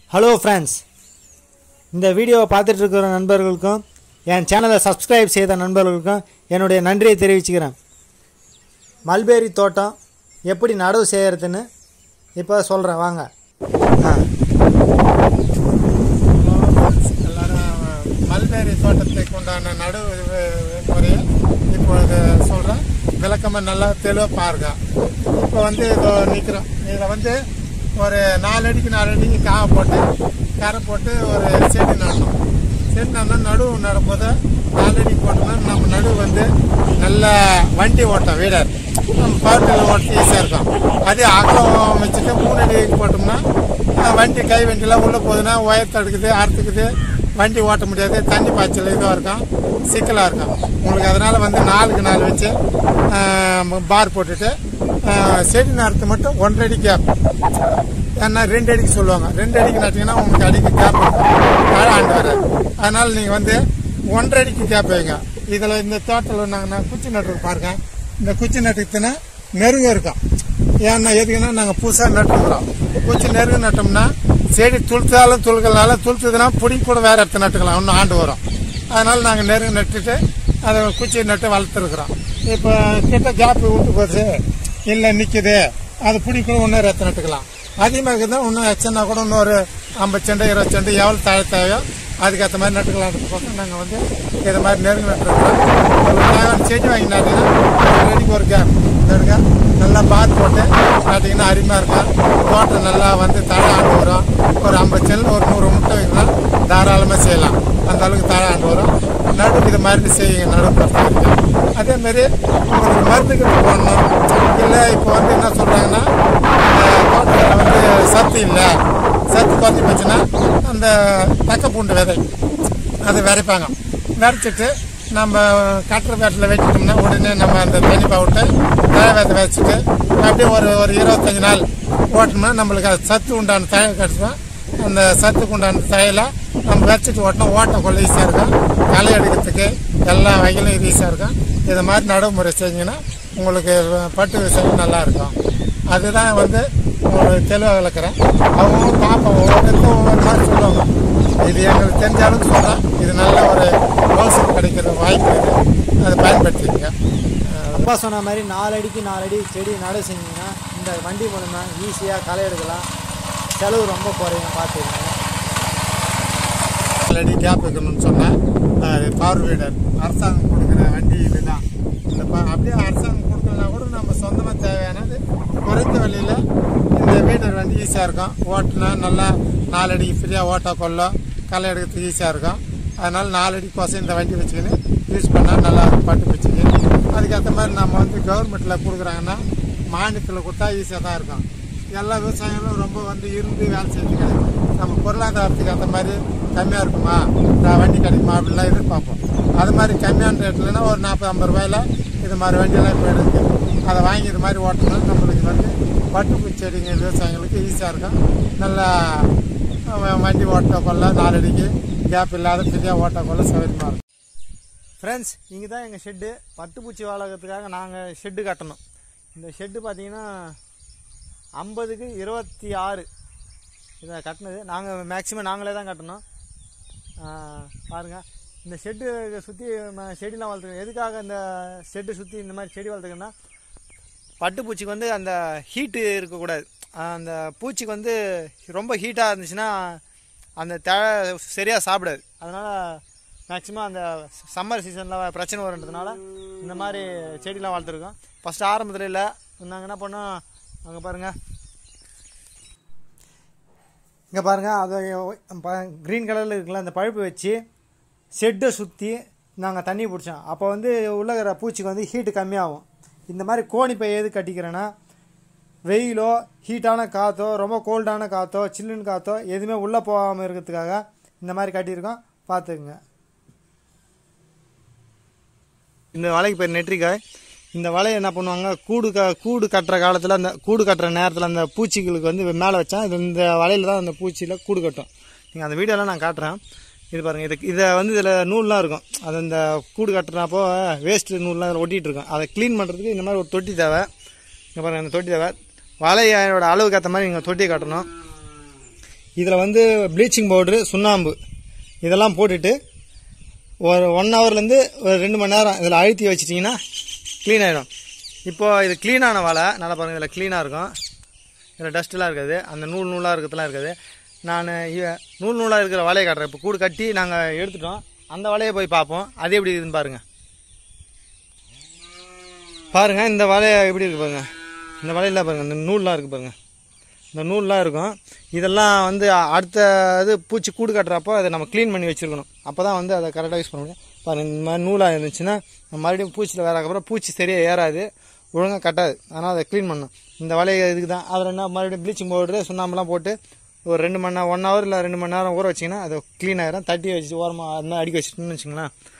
hello friends இந்த வீடியோவை பார்த்துட்டு இருக்கிற நண்பர்களுக்கும் என் சேனலை சப்ஸ்கிரைப் செய்த நண்பர்களுக்கும் என்னுடைய நன்றியை தெரிவிச்சுக்கிறேன் மல்பேரி தோட்டம் எப்படி நடவு செய்கிறதுன்னு இப்போ சொல்கிறேன் வாங்க ஆ எல்லாரும் மல்பேரி தோட்டத்துக்கு உண்டான நடுவு முறையை இப்பொழுது சொல்கிறேன் விளக்கமாக நல்லா தெளிவாக பாருங்க இப்போ வந்து இதோ நிற்கிறோம் இதில் வந்து ஒரு நாலு அடிக்கு நாலு அடிக்கு காவை போட்டு கரை போட்டு ஒரு செடி நடணும் செடி நடணும் நடுவு நடும்போது நாலு அடிக்கு போட்டோம்னா நம்ம நடுவு வந்து நல்லா வண்டி ஓட்டம் வீடர் நம்ம பவர்டில் ஓட்ட ஈஸியாக இருக்கும் அதே அகலம் வச்சுட்டு மூணு அடிக்கு போட்டோம்னா அஹ் வண்டி கை வண்டிலாம் உள்ளே போகுதுன்னா ஒயர் தடுக்குது அறுத்துக்குது வண்டி ஓட்ட முடியாது தண்ணி பாய்ச்சல் இதுவாக இருக்கும் சிக்கலாக இருக்கும் உங்களுக்கு அதனால் வந்து நாலுக்கு நாலு வச்சு அஹ், பார் போட்டுட்டு அஹ், செடி நேரத்து மட்டும் ஒன்றரை அடி கேப் ஏன்னா ரெண்டு அடிக்கு சொல்லுவாங்க ரெண்டு அடிக்கு நட்டிங்கன்னா உங்களுக்கு அடிக்கு கேப் மழை ஆண்டு வராது அதனால் நீங்கள் வந்து ஒன்றரை அடிக்கு கேப் வைங்க இதில் இந்த தோட்டத்தில் நாங்கள் குச்சி நட்டு பாருங்க இந்த குச்சி நட்டுக்குன்னா நெருங்க இருக்கும் ஏன்னா எதுக்குன்னா நாங்கள் புதுசாக நட்டுக்கிறோம் குச்சி நெருங்க நட்டோம்னா செடி துளுத்தாலும் துளுக்கலாலும் துளுத்துதுன்னா பிடிங்க கூட வேற இடத்த நட்டுக்கலாம் இன்னும் ஆண்டு வரும் அதனால நாங்கள் நெருங்க நட்டுட்டு அதை குச்சி நட்டு வளர்த்துருக்குறோம் இப்போ கிட்ட கேப் விட்டு போச்சு இல்லை நிற்குது அது பிடி கூட இன்னொரு இடத்த நட்டுக்கலாம் அதிகமாக இருக்குதுன்னா இன்னும் எச்சனா கூட இன்னொரு ஐம்பது செண்டு இருபது செண்டு எவ்வளோ தழை தேவையோ அதுக்கேற்ற மாதிரி நட்டுக்கலான்றதுக்கோசம் நாங்கள் வந்து இது மாதிரி நெருங்க நட்டுருக்கோம் ஒரு தேவையான செடி வாங்கி நட்டிங்கன்னா ஒரு அடிக்கு ஒரு கேப் நடுங்க நல்லா பாத் போட்டு நட்டிங்கன்னா அருமையாக இருக்கும் தோட்டம் நல்லா வந்து தழை ஆண்டு வரும் ஒரு ஐம்பது செல் ஒரு நூறு முட்டை வைக்கலாம் தாராளமாக செய்யலாம் அந்த அளவுக்கு தழை ஆண்டு வரும் நடு இது மாதிரி செய்யுங்க நடு பொறுத்த வரைக்கும் அதே மாதிரி உங்களுக்கு மருந்துகள் போடணும் இல்லை இப்போ வந்து என்ன சொல்கிறாங்கன்னா தோட்டத்தில் வந்து சத்து இல்லை சத்து குறைஞ்சி போச்சுன்னா அந்த தக்க பூண்டு விதை அதை விதைப்பாங்க விதைச்சிட்டு நம்ம கட்டுற பேட்டில் வச்சுட்டோம்னா உடனே நம்ம அந்த தண்ணி விட்டு தழை விதை வச்சுட்டு அப்படியே ஒரு ஒரு இருபத்தஞ்சி நாள் ஓட்டணும்னா நம்மளுக்கு அது சத்து உண்டான தழை கிடச்சிடும் அந்த சத்துக்கு உண்டான தழையில நம்ம வச்சுட்டு ஓட்டினா ஓட்ட கொள்ள ஈஸியாக இருக்கும் களை எடுக்கிறதுக்கு எல்லா வகையிலும் இது ஈஸியாக இருக்கும் இது மாதிரி நடைமுறை செஞ்சீங்கன்னா உங்களுக்கு பட்டு விவசாயம் நல்லா இருக்கும் அதுதான் வந்து உங்களுக்கு தெளிவாக விளக்குறேன் அவங்க பார்ப்போம் ஒவ்வொருத்தருக்கும் ஒவ்வொரு மாதிரி சொல்லுவாங்க இது எங்களுக்கு தெரிஞ்ச அளவுக்கு சொல்கிறேன் இது நல்ல ஒரு மோசம் கிடைக்கிற வாய்ப்பு இருக்குது அதை பயன்படுத்திக்கங்க அப்பா சொன்ன மாதிரி நாலு அடிக்கு நாலு அடி செடி நடவு செஞ்சீங்கன்னா இந்த வண்டி மூலமா ஈஸியாக களை எடுக்கலாம் செலவு ரொம்ப குறையும் பார்த்துக்கங்க ஆல்ரெடி கேப் வைக்கணும்னு சொன்னேன் பவர் வீடர் அரசாங்கம் கொடுக்குற வண்டி இதுதான் இந்த ப- அப்படியே அரசாங்கம் கொடுக்கலனா கூட நம்ம சொந்தமாக தேவையானது குறைந்த விலையில் இந்த வீடர் வண்டி ஈஸியாக இருக்கும் ஓட்டுனா நல்லா நாலடி ஃப்ரீயாக ஓட்ட கொள்ள களை எடுக்கிறதுக்கு ஈஸியாக இருக்கும் அதனால் நாலடி கோசம் இந்த வண்டி வச்சுக்கின்னு யூஸ் பண்ணால் நல்லா இருக்கும் பட்டு பிச்சுக்கு அதுக்கேற்ற மாதிரி நம்ம வந்து கவர்மெண்ட்டில் கொடுக்குறாங்கன்னா மானியத்தில் கொடுத்தா ஈஸியாக தான் இருக்கும் எல்லா விவசாயிகளும் ரொம்ப வந்து இருந்து வேலை செஞ்சு கிடைக்கும் நம்ம பொருளாதாரத்துக்கு அந்த மாதிரி கம்மியாக இருக்குமா நான் வண்டி கிடைக்குமா அப்படிலாம் எதிர்பார்ப்போம் அது மாதிரி கம்மியான ரேட்லனா ஒரு நாற்பது ஐம்பது ரூபாயில இது மாதிரி வண்டியெல்லாம் இப்போ எடுத்து அதை வாங்கி இது மாதிரி ஓட்டணும் நம்மளுக்கு வந்து பட்டுப்பூ செடிங்க விவசாயிகளுக்கு ஈஸியாக இருக்கும் நல்லா அஹ், வண்டி ஓட்ட கொள்ள நாலடிக்கு கேப் இல்லாத ஃப்ரீயாக ஓட்ட கொள்ள சௌகரியமாக இருக்கும் ஃப்ரெண்ட்ஸ் இங்கே தான் எங்கள் ஷெட்டு பட்டுப்பூச்சி வாழறதுக்காக நாங்கள் ஷெட்டு கட்டணும் இந்த ஷெட்டு பார்த்தீங்கன்னா ஐம்பதுக்கு இருபத்தி ஆறு இதை கட்டினது நாங்கள் மேக்ஸிமம் நாங்களே தான் கட்டணும் பாருங்கள் இந்த ஷெட்டு சுற்றி செடிலாம் வளர்த்துக்கணும் எதுக்காக இந்த ஷெட்டு சுற்றி இந்த மாதிரி செடி வளர்த்துக்கணும்னா பட்டுப்பூச்சிக்கு வந்து அந்த ஹீட்டு இருக்கக்கூடாது அந்த பூச்சிக்கு வந்து ரொம்ப ஹீட்டாக இருந்துச்சுன்னா அந்த தழை சரியாக சாப்பிடாது அதனால் மேக்ஸிமம் அந்த சம்மர் சீசனில் பிரச்சனை வருன்றதுனால இந்த மாதிரி செடிலாம் வளர்த்துருக்கோம் ஃபஸ்ட்டு ஆரம்பத்தில் இல்லை நாங்கள் என்ன பண்ணோம் அங்கே பாருங்கள் இங்கே பாருங்கள் அது க்ரீன் கலரில் இருக்குல்ல அந்த பழுப்பு வச்சு ஷெட்டை சுற்றி நாங்கள் தண்ணி பிடிச்சோம் அப்போ வந்து உள்ள இருக்கிற பூச்சிக்கு வந்து ஹீட்டு கம்மியாகும் இந்த மாதிரி கோணி பை எது கட்டிக்கிறேன்னா வெயிலோ ஹீட்டான காற்றோ ரொம்ப கோல்டான காற்றோ சில்லுன்னு காற்றோ எதுவுமே உள்ளே போகாமல் இருக்கிறதுக்காக இந்த மாதிரி கட்டியிருக்கோம் பார்த்துக்குங்க இந்த வலைக்கு பேர் நெற்றிக்காய் இந்த வலையை என்ன பண்ணுவாங்க கூடு க கூடு கட்டுற காலத்தில் அந்த கூடு கட்டுற நேரத்தில் அந்த பூச்சிகளுக்கு வந்து மேலே வச்சா இது இந்த வலையில் தான் அந்த பூச்சியில் கூடு கட்டும் நீங்கள் அந்த வீடியோலாம் நான் காட்டுறேன் இது பாருங்கள் இது இதை வந்து இதில் நூல்லாம் இருக்கும் அது இந்த கூடு கட்டுறப்போ வேஸ்ட் நூல்லாம் அதில் ஒட்டிகிட்டு இருக்கும் அதை க்ளீன் பண்ணுறதுக்கு இந்த மாதிரி ஒரு தொட்டி தேவை இங்கே பாருங்கள் இந்த தொட்டி தேவை வலையோட அளவுக்கு ஏற்ற மாதிரி நீங்கள் தொட்டியை கட்டணும் இதில் வந்து ப்ளீச்சிங் பவுட்ரு சுண்ணாம்பு இதெல்லாம் போட்டுட்டு ஒரு ஒன் ஹவர்லேருந்து ஒரு ரெண்டு மணி நேரம் இதில் அழுத்தி வச்சிட்டிங்கன்னா க்ளீன் ஆகிடும் இப்போது இது க்ளீனான வலை நல்லா பாருங்கள் இதில் க்ளீனாக இருக்கும் இதில் டஸ்ட்லாம் இருக்காது அந்த நூல் நூலாக இருக்கிறதுலாம் இருக்காது நான் நூல் நூலாக இருக்கிற வலையை காட்டுறேன் இப்போ கூடு கட்டி நாங்கள் எடுத்துட்டோம் அந்த வலையை போய் பார்ப்போம் அது எப்படி இருக்குதுன்னு பாருங்கள் பாருங்கள் இந்த வலை எப்படி இருக்கு பாருங்க இந்த வலையில் பாருங்கள் இந்த நூல்லாம் இருக்குது பாருங்கள் இந்த நூல்லாம் இருக்கும் இதெல்லாம் வந்து அடுத்த இது பூச்சி கூடு கட்டுறப்போ அதை நம்ம க்ளீன் பண்ணி வச்சுருக்கணும் அப்போ தான் வந்து அதை கரெக்டாக யூஸ் பண்ண முடியும் பாருங்கள் இந்த மாதிரி நூலாக இருந்துச்சுன்னா நம்ம மறுபடியும் பூச்சியில் வேறக்கப்புறம் பூச்சி சரியாக ஏறாது ஒழுங்காக கட்டாது அதனால் அதை க்ளீன் பண்ணணும் இந்த வலையை இதுக்கு தான் அதில் என்ன மறுபடியும் ப்ளீச்சிங் பவுடரு சுண்ணாம்பெல்லாம் போட்டு ஒரு ரெண்டு மணி நேரம் ஒன் ஹவர் இல்லை ரெண்டு மணி நேரம் ஊற வச்சிங்கன்னா அது க்ளீன் ஆயிரும் தட்டி வச்சு ஓரமாக அது மாதிரி அடிக்க வச்சுட்டோம்னு வச்சுங்களேன்